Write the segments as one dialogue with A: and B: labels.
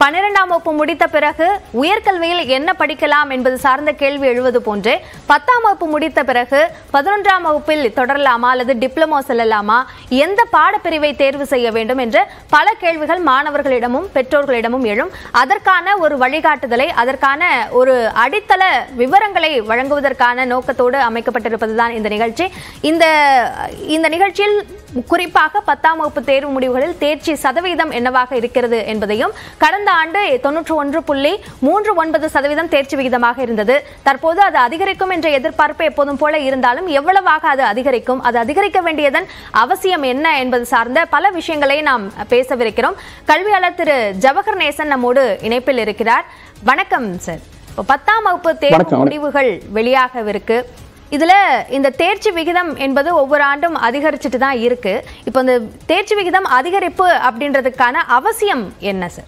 A: பன்னிரெண்டாம் வகுப்பு முடித்த பிறகு உயர்கல்வியில் என்ன படிக்கலாம் என்பது சார்ந்த கேள்வி எழுவது போன்றே பத்தாம் வகுப்பு முடித்த பிறகு பதினொன்றாம் வகுப்பில் தொடரலாமா அல்லது டிப்ளமோ செல்லலாமா எந்த பாடப்பிரிவை தேர்வு செய்ய வேண்டும் என்ற பல கேள்விகள் மாணவர்களிடமும் பெற்றோர்களிடமும் எழும் அதற்கான ஒரு வழிகாட்டுதலை அதற்கான ஒரு அடித்தள விவரங்களை வழங்குவதற்கான நோக்கத்தோடு அமைக்கப்பட்டிருப்பதுதான் இந்த நிகழ்ச்சி இந்த இந்த நிகழ்ச்சியில் குறிப்பாக பத்தாம் வகுப்பு தேர்வு முடிவுகளில் தேர்ச்சி சதவீதம் என்னவாக இருக்கிறது என்பதையும் கடந்த ஆண்டு தொன்னூற்று ஒன்று புள்ளி மூன்று ஒன்பது சதவீதம் தேர்ச்சி விகிதமாக இருந்தது தற்போது அது அதிகரிக்கும் என்ற எதிர்பார்ப்பு எப்போதும் போல இருந்தாலும் எவ்வளவாக அது அதிகரிக்கும் அது அதிகரிக்க வேண்டியதன் அவசியம் என்ன என்பது சார்ந்த பல விஷயங்களை நாம் பேசவிருக்கிறோம் கல்வியாளர் திரு ஜவஹர் நேசன் நம்மோடு இணைப்பில் இருக்கிறார் வணக்கம் சார் இப்போ பத்தாம் வகுப்பு தேர்வு
B: வணக்கம்.
A: முடிவுகள் வெளியாகவிருக்கு இதுல இந்த தேர்ச்சி விகிதம் என்பது ஒவ்வொரு ஆண்டும் அதிகரிச்சுட்டு தான் இருக்கு இப்போ இந்த தேர்ச்சி விகிதம் அதிகரிப்பு அப்படின்றதுக்கான அவசியம் என்ன சார்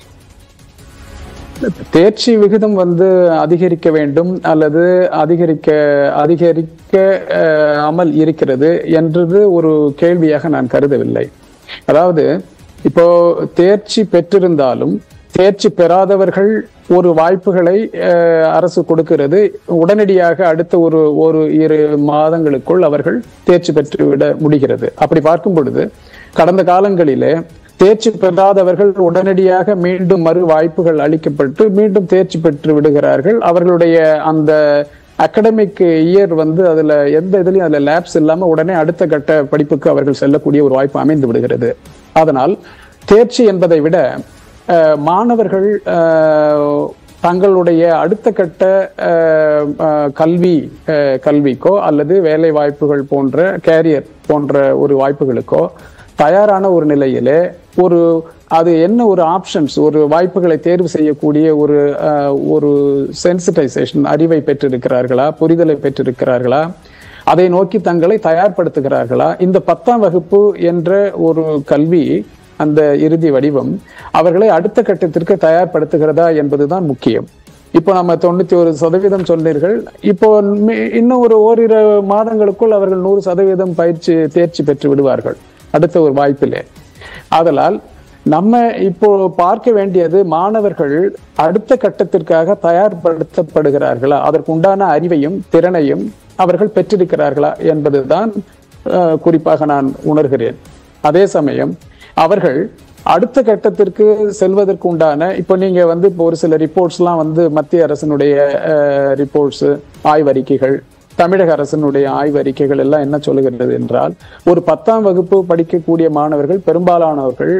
B: தேர்ச்சி விகிதம் வந்து அதிகரிக்க வேண்டும் அல்லது அதிகரிக்க அதிகரிக்க அஹ், அமல் இருக்கிறது என்றது ஒரு கேள்வியாக நான் கருதவில்லை அதாவது இப்போ தேர்ச்சி பெற்றிருந்தாலும் தேர்ச்சி பெறாதவர்கள் ஒரு வாய்ப்புகளை அஹ், அரசு கொடுக்கிறது உடனடியாக அடுத்த ஒரு ஒரு இரு மாதங்களுக்குள் அவர்கள் தேர்ச்சி பெற்றுவிட முடிகிறது அப்படி பார்க்கும் பொழுது கடந்த காலங்களிலே தேர்ச்சி பெறாதவர்கள் உடனடியாக மீண்டும் மறு வாய்ப்புகள் அளிக்கப்பட்டு மீண்டும் தேர்ச்சி பெற்று விடுகிறார்கள் அவர்களுடைய அந்த அகடமிக் இயர் வந்து அதுல எந்த இதுலயும் அதுல லேப்ஸ் இல்லாம உடனே அடுத்த கட்ட படிப்புக்கு அவர்கள் செல்லக்கூடிய ஒரு வாய்ப்பு அமைந்து விடுகிறது அதனால் தேர்ச்சி என்பதை விட அஹ், மாணவர்கள் அஹ், தங்களுடைய அடுத்த கட்ட அஹ், அஹ், கல்வி அஹ், கல்விக்கோ அல்லது வேலை வாய்ப்புகள் போன்ற கேரியர் போன்ற ஒரு வாய்ப்புகளுக்கோ தயாரான ஒரு நிலையிலே ஒரு அது என்ன ஒரு ஆப்ஷன்ஸ் ஒரு வாய்ப்புகளை தேர்வு செய்யக்கூடிய ஒரு அஹ், ஒரு சென்சிட்டைசேஷன் அறிவை பெற்றிருக்கிறார்களா புரிதலை பெற்றிருக்கிறார்களா அதை நோக்கி தங்களை தயார்படுத்துகிறார்களா இந்த பத்தாம் வகுப்பு என்ற ஒரு கல்வி அந்த இறுதி வடிவம் அவர்களை அடுத்த கட்டத்திற்கு தயார்படுத்துகிறதா என்பதுதான் முக்கியம் இப்போ நம்ம தொண்ணூத்தி ஒரு சதவீதம் சொன்னீர்கள் இப்போ மி- இன்னும் ஒரு ஓரிரு மாதங்களுக்குள் அவர்கள் நூறு சதவீதம் பயிற்சி தேர்ச்சி பெற்று விடுவார்கள் அடுத்த ஒரு வாய்ப்பிலே ஆதலால் நம்ம இப்போ பார்க்க வேண்டியது மாணவர்கள் அடுத்த கட்டத்திற்காக தயார்படுத்தப்படுகிறார்களா அதற்கு உண்டான அறிவையும் திறனையும் அவர்கள் பெற்றிருக்கிறார்களா என்பதுதான் அஹ், குறிப்பாக நான் உணர்கிறேன் அதே சமயம் அவர்கள் அடுத்த கட்டத்திற்கு செல்வதற்கு உண்டான இப்போ நீங்க வந்து இப்போ ஒரு சில ரிப்போர்ட்ஸ்லாம் வந்து மத்திய அரசினுடைய ரிப்போர்ட்ஸ் ஆய்வறிக்கைகள் தமிழக அரசினுடைய ஆய்வறிக்கைகள் எல்லாம் என்ன சொல்லுகிறது என்றால் ஒரு பத்தாம் வகுப்பு படிக்கக்கூடிய மாணவர்கள் பெரும்பாலானவர்கள்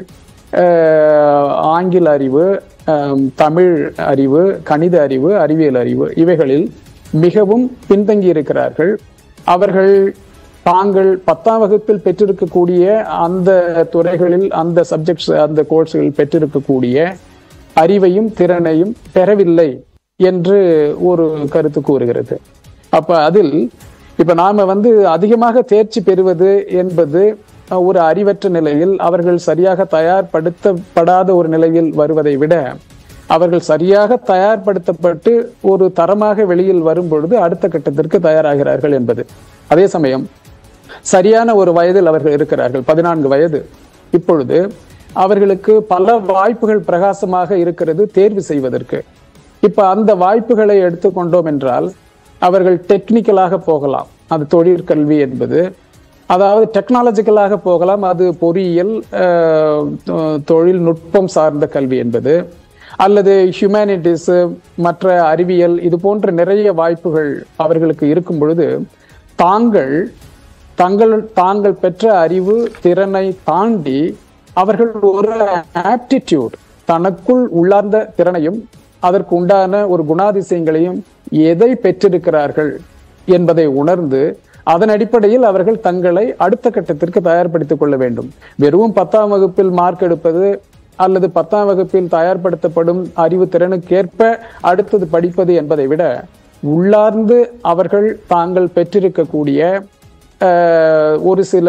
B: அஹ், ஆங்கில அறிவு அஹ், தமிழ் அறிவு கணித அறிவு அறிவியல் அறிவு இவைகளில் மிகவும் பின்தங்கி இருக்கிறார்கள் அவர்கள் தாங்கள் பத்தாம் வகுப்பில் பெற்றிருக்கக்கூடிய அந்த துறைகளில் அந்த சப்ஜெக்ட்ஸ் அந்த கோர்ஸ்களில் பெற்றிருக்கக்கூடிய அறிவையும் திறனையும் பெறவில்லை என்று ஒரு கருத்து கூறுகிறது அப்ப அதில் இப்ப நாம வந்து அதிகமாக தேர்ச்சி பெறுவது என்பது அஹ், ஒரு அறிவற்ற நிலையில் அவர்கள் சரியாக தயார்படுத்தப்படாத ஒரு நிலையில் வருவதை விட அவர்கள் சரியாக தயார்படுத்தப்பட்டு ஒரு தரமாக வெளியில் வரும் பொழுது அடுத்த கட்டத்திற்கு தயாராகிறார்கள் என்பது அதே சமயம் சரியான ஒரு வயதில் அவர்கள் இருக்கிறார்கள் பதினான்கு வயது இப்பொழுது அவர்களுக்கு பல வாய்ப்புகள் பிரகாசமாக இருக்கிறது தேர்வு செய்வதற்கு இப்ப அந்த வாய்ப்புகளை எடுத்துக்கொண்டோம் என்றால் அவர்கள் டெக்னிக்கலாக போகலாம் அது தொழிற்கல்வி என்பது அதாவது டெக்னாலஜிக்கலாக போகலாம் அது பொறியியல் அஹ், தொ- தொழில்நுட்பம் சார்ந்த கல்வி என்பது அல்லது ஹியூமனிட்டிஸ் மற்ற அறிவியல் இது போன்ற நிறைய வாய்ப்புகள் அவர்களுக்கு இருக்கும் பொழுது தாங்கள் தங்கள் தாங்கள் பெற்ற அறிவு திறனை தாண்டி அவர்கள் ஒரு ஆப்டிடியூட் தனக்குள் உள்ளார்ந்த திறனையும் அதற்கு உண்டான ஒரு குணாதிசயங்களையும் எதை பெற்றிருக்கிறார்கள் என்பதை உணர்ந்து அதன் அடிப்படையில் அவர்கள் தங்களை அடுத்த கட்டத்திற்கு தயார்படுத்திக் கொள்ள வேண்டும் வெறும் பத்தாம் வகுப்பில் மார்க் எடுப்பது அல்லது பத்தாம் வகுப்பில் தயார்படுத்தப்படும் அறிவு திறனுக்கேற்ப அடுத்தது படிப்பது என்பதை விட உள்ளார்ந்து அவர்கள் தாங்கள் பெற்றிருக்கக்கூடிய அஹ், ஒரு சில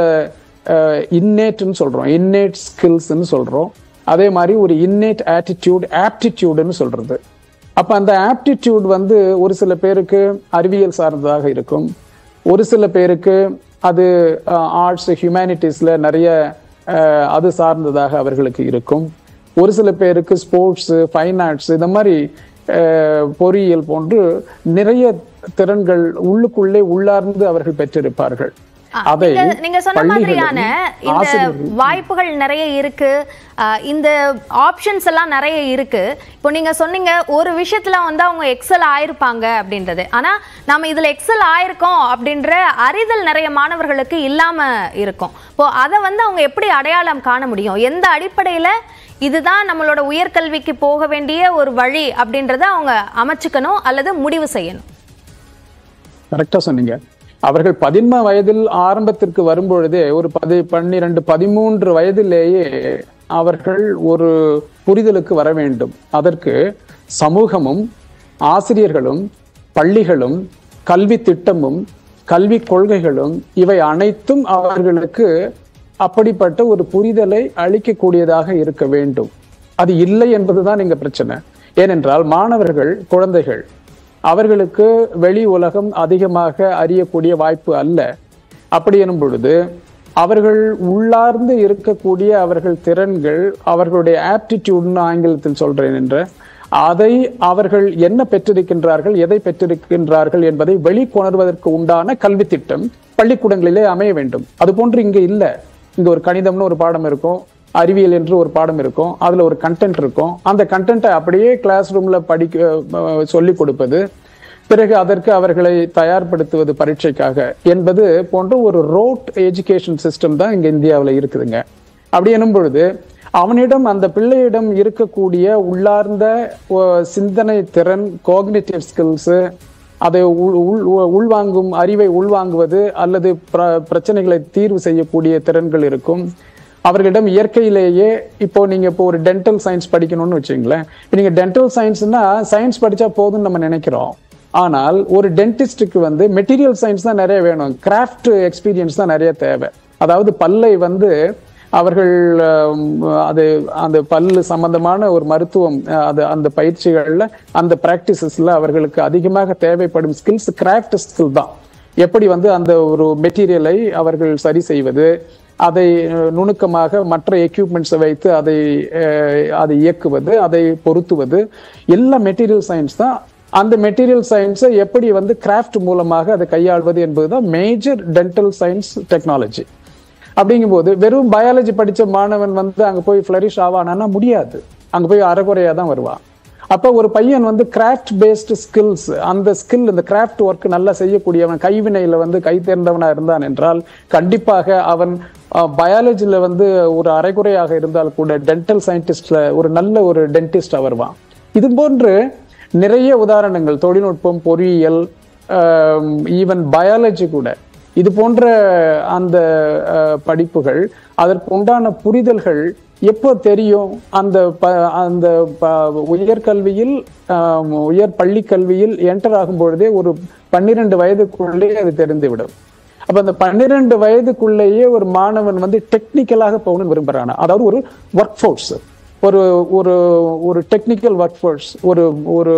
B: இன்னேட்னு சொல்றோம் இன்னேட் ஸ்கில்ஸ்ன்னு சொல்றோம் அதே மாதிரி ஒரு இன்னேட் ஆட்டிடியூட் ஆப்டிடியூடுன்னு சொல்றது அப்ப அந்த ஆப்டிடியூட் வந்து ஒரு சில பேருக்கு அறிவியல் சார்ந்ததாக இருக்கும் ஒரு சில பேருக்கு அது ஆர்ட்ஸ் ஹியூமனிட்டிஸ்ல நிறைய அஹ், அது சார்ந்ததாக அவர்களுக்கு இருக்கும் ஒரு சில பேருக்கு ஸ்போர்ட்ஸ் ஃபைன் ஆர்ட்ஸ் இந்த மாதிரி அஹ், பொறியியல் போன்று நிறைய திறன்கள் உள்ளுக்குள்ளே உள்ளார்ந்து அவர்கள் பெற்றிருப்பார்கள் அதை
A: நீங்க- நீங்க சொன்ன மாதிரியான
B: பள்ளிகளிலும்
A: இந்த
B: ஆசிரியர்கள்
A: வாய்ப்புகள் நிறைய இருக்கு அஹ், இந்த ஆப்ஷன்ஸ் எல்லாம் நிறைய இருக்கு இப்போ நீங்க சொன்னீங்க ஒரு விஷயத்துல வந்து அவங்க எக்ஸல் ஆயிருப்பாங்க அப்படின்றது ஆனா நாம இதுல எக்ஸல் ஆயிருக்கோம் அப்படின்ற அறிதல் நிறைய மாணவர்களுக்கு இல்லாம இருக்கும் இப்போ அதை வந்து அவங்க எப்படி அடையாளம் காண முடியும் எந்த அடிப்படையில இதுதான் நம்மளோட உயர்கல்விக்கு போக வேண்டிய ஒரு வழி அப்படின்றத அவங்க அமைச்சுக்கணும் அல்லது முடிவு செய்யணும்
B: கரெக்டா சொன்னீங்க அவர்கள் பதின்ம வயதில் ஆரம்பத்திற்கு வரும்பொழுதே ஒரு பதி பன்னிரண்டு பதிமூன்று வயதிலேயே அவர்கள் ஒரு புரிதலுக்கு வர வேண்டும் அதற்கு சமூகமும் ஆசிரியர்களும் பள்ளிகளும் கல்வி திட்டமும் கல்வி கொள்கைகளும் இவை அனைத்தும் அவர்களுக்கு அப்படிப்பட்ட ஒரு புரிதலை அளிக்கக்கூடியதாக இருக்க வேண்டும் அது இல்லை என்பதுதான் இங்க பிரச்சனை ஏனென்றால் மாணவர்கள் குழந்தைகள் அவர்களுக்கு வெளி உலகம் அதிகமாக அறியக்கூடிய வாய்ப்பு அல்ல அப்படி எனும் பொழுது அவர்கள் உள்ளார்ந்து இருக்கக்கூடிய அவர்கள் திறன்கள் அவர்களுடைய ஆப்டிடியூட்னு ஆங்கிலத்தில் சொல்றேன் என்ற அதை அவர்கள் என்ன பெற்றிருக்கின்றார்கள் எதை பெற்றிருக்கின்றார்கள் என்பதை வெளிக்கொணர்வதற்கு உண்டான கல்வி திட்டம் பள்ளிக்கூடங்களிலே அமைய வேண்டும் அது போன்று இங்க இல்ல இங்க ஒரு கணிதம்னு ஒரு பாடம் இருக்கும் அறிவியல் என்று ஒரு பாடம் இருக்கும் அதுல ஒரு கண்டென்ட் இருக்கும் அந்த கண்டென்ட்டை அப்படியே கிளாஸ் ரூம்ல படிக்க சொல்லிக் கொடுப்பது பிறகு அதற்கு அவர்களை தயார்படுத்துவது பரீட்சைக்காக என்பது போன்ற ஒரு ரோட் எஜுகேஷன் சிஸ்டம் தான் இங்க இந்தியாவுல இருக்குதுங்க அப்படி எனும் பொழுது அவனிடம் அந்த பிள்ளையிடம் இருக்கக்கூடிய உள்ளார்ந்த ஒ, சிந்தனை திறன் கோக்னிட்டிவ் ஸ்கில்ஸ் அதை உள் உள்- உள்வாங்கும் அறிவை உள்வாங்குவது அல்லது பிர- பிரச்சனைகளை தீர்வு செய்யக்கூடிய திறன்கள் இருக்கும் அவர்களிடம் இயற்கையிலேயே இப்போ நீங்க இப்போ ஒரு டென்டல் சயின்ஸ் படிக்கணும்னு வச்சுங்களேன் இப்போ நீங்க டென்டல் சயின்ஸ்னா சயின்ஸ் படிச்சா போதும்னு நம்ம நினைக்கிறோம் ஆனால் ஒரு டென்டிஸ்டுக்கு வந்து மெட்டீரியல் சயின்ஸ் தான் நிறைய வேணும் கிராஃப்ட் எக்ஸ்பீரியன்ஸ் தான் நிறைய தேவை அதாவது பல்லை வந்து அவர்கள் ஹம், அது அந்த பல்லு சம்பந்தமான ஒரு மருத்துவம் அஹ், அது அந்த பயிற்சிகள்ல அந்த பிராக்டிசஸ்ல அவர்களுக்கு அதிகமாக தேவைப்படும் ஸ்கில்ஸ் கிராஃப்ட் ஸ்கில் தான் எப்படி வந்து அந்த ஒரு மெட்டீரியலை அவர்கள் சரி செய்வது அதை அஹ், நுணுக்கமாக மற்ற எக்யூப்மெண்ட்ஸை வைத்து அதை அஹ், அதை இயக்குவது அதை பொருத்துவது எல்லா மெட்டீரியல் சயின்ஸ் தான் அந்த மெட்டீரியல் சயின்ஸை எப்படி வந்து கிராஃப்ட் மூலமாக அதை கையாள்வது என்பதுதான் மேஜர் டென்டல் சயின்ஸ் டெக்னாலஜி அப்படிங்கும்போது வெறும் பயாலஜி படிச்ச மாணவன் வந்து அங்க போய் ஃபிளரிஷ் ஆவானா முடியாது அங்க போய் அரைகுறையா தான் வருவான் அப்ப ஒரு பையன் வந்து கிராஃப்ட் பேஸ்டு ஸ்கில்ஸ் அந்த ஸ்கில் இந்த கிராஃப்ட் ஒர்க் நல்லா செய்யக்கூடியவன் கைவினையில வந்து கை தேர்ந்தவனா இருந்தான் என்றால் கண்டிப்பாக அவன் பயாலஜில வந்து ஒரு அரைகுறையாக இருந்தால் கூட டென்டல் சயின்டிஸ்ட்ல ஒரு நல்ல ஒரு டென்டிஸ்டா வருவான் இது போன்று நிறைய உதாரணங்கள் தொழில்நுட்பம் பொறியியல் ஈவன் பயாலஜி கூட இது போன்ற அந்த அஹ், படிப்புகள் அதற்கு உண்டான புரிதல்கள் எப்போ தெரியும் அந்த ப அந்த ப உயர்கல்வியில் ஆம், உயர் பள்ளி கல்வியில் என்டர் ஆகும் பொழுதே ஒரு பன்னிரண்டு வயதுக்குள்ளே அது தெரிந்துவிடும் அப்ப அந்த பன்னிரண்டு வயதுக்குள்ளேயே ஒரு மாணவன் வந்து டெக்னிக்கலாக போகணும்னு விரும்புறானா அதாவது ஒரு ஒர்க் ஃபோர்ஸ் ஒரு ஒரு ஒரு டெக்னிக்கல் ஒர்க் ஃபோர்ஸ் ஒரு ஒரு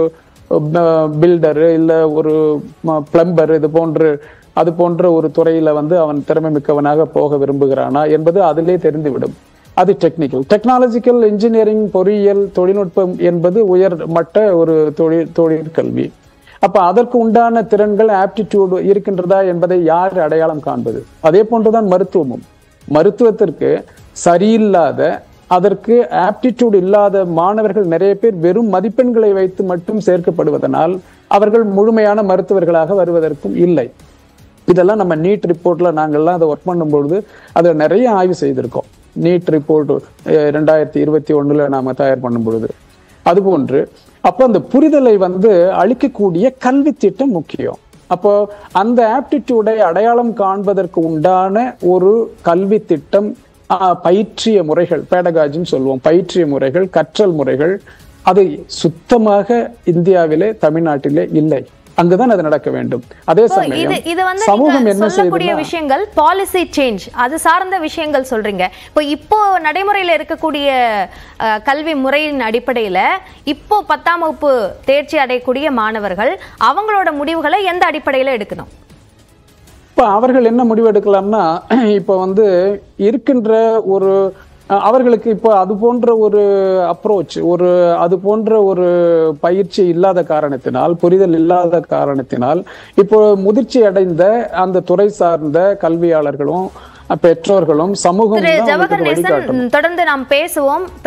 B: பில்டர் இல்ல ஒரு பிளம்பர் இது போன்று அது போன்ற ஒரு துறையில வந்து அவன் திறமை மிக்கவனாக போக விரும்புகிறானா என்பது அதிலே தெரிந்துவிடும் அது டெக்னிக்கல் டெக்னாலஜிக்கல் இன்ஜினியரிங் பொறியியல் தொழில்நுட்பம் என்பது உயர் மட்ட ஒரு தொழில் தொழிற்கல்வி அப்ப அதற்கு உண்டான திறன்கள் ஆப்டிடியூட் இருக்கின்றதா என்பதை யார் அடையாளம் காண்பது அதே போன்றுதான் மருத்துவமும் மருத்துவத்திற்கு சரியில்லாத அதற்கு ஆப்டிடியூட் இல்லாத மாணவர்கள் நிறைய பேர் வெறும் மதிப்பெண்களை வைத்து மட்டும் சேர்க்கப்படுவதனால் அவர்கள் முழுமையான மருத்துவர்களாக வருவதற்கும் இல்லை இதெல்லாம் நம்ம நீட் ரிப்போர்ட்ல நாங்கள்லாம் அதை ஒர்க் பண்ணும்பொழுது அதை நிறைய ஆய்வு செய்திருக்கோம் நீட் ரிப்போர்ட் ரெண்டாயிரத்தி இருபத்தி ஒண்ணுல நாம தயார் பண்ணும் பொழுது அதுபோன்று அப்போ அந்த புரிதலை வந்து அளிக்கக்கூடிய கல்வி திட்டம் முக்கியம் அப்போ அந்த ஆப்டிடியூடை அடையாளம் காண்பதற்கு உண்டான ஒரு கல்வி திட்டம் ஆஹ், பயிற்றிய முறைகள் பேடகாஜின்னு சொல்லுவோம் பயிற்றிய முறைகள் கற்றல் முறைகள் அது சுத்தமாக இந்தியாவிலே தமிழ்நாட்டிலே இல்லை அங்குதான் அது நடக்க வேண்டும் அதே
A: இப்போ இது
B: சமயம்
A: இது வந்து
B: சமூகம்
A: நீங்க
B: என்ன
A: சொல்லக்கூடிய
B: செய்யுதுன்னா
A: விஷயங்கள் பாலிசி சேஞ்ச் அது சார்ந்த விஷயங்கள் சொல்றீங்க இப்போ இப்போ நடைமுறையில் இருக்கக்கூடிய அஹ், கல்வி முறையின் அடிப்படையில இப்போ பத்தாம் வகுப்பு தேர்ச்சி அடையக்கூடிய மாணவர்கள் அவங்களோட முடிவுகளை எந்த அடிப்படையில எடுக்கணும்
B: இப்ப அவர்கள் என்ன முடிவு எடுக்கலாம்னா இப்ப வந்து இருக்கின்ற ஒரு அஹ் அவர்களுக்கு இப்போ அது போன்ற ஒரு அப்ரோச் ஒரு அது போன்ற ஒரு பயிற்சி இல்லாத காரணத்தினால் புரிதல் இல்லாத காரணத்தினால் இப்போ முதிர்ச்சி அடைந்த அந்த துறை சார்ந்த கல்வியாளர்களும் பெற்றோர்களும் சமூகம்
A: திரு ஜவஹர் நேசன் தொடர்ந்து நாம் பேசுவோம்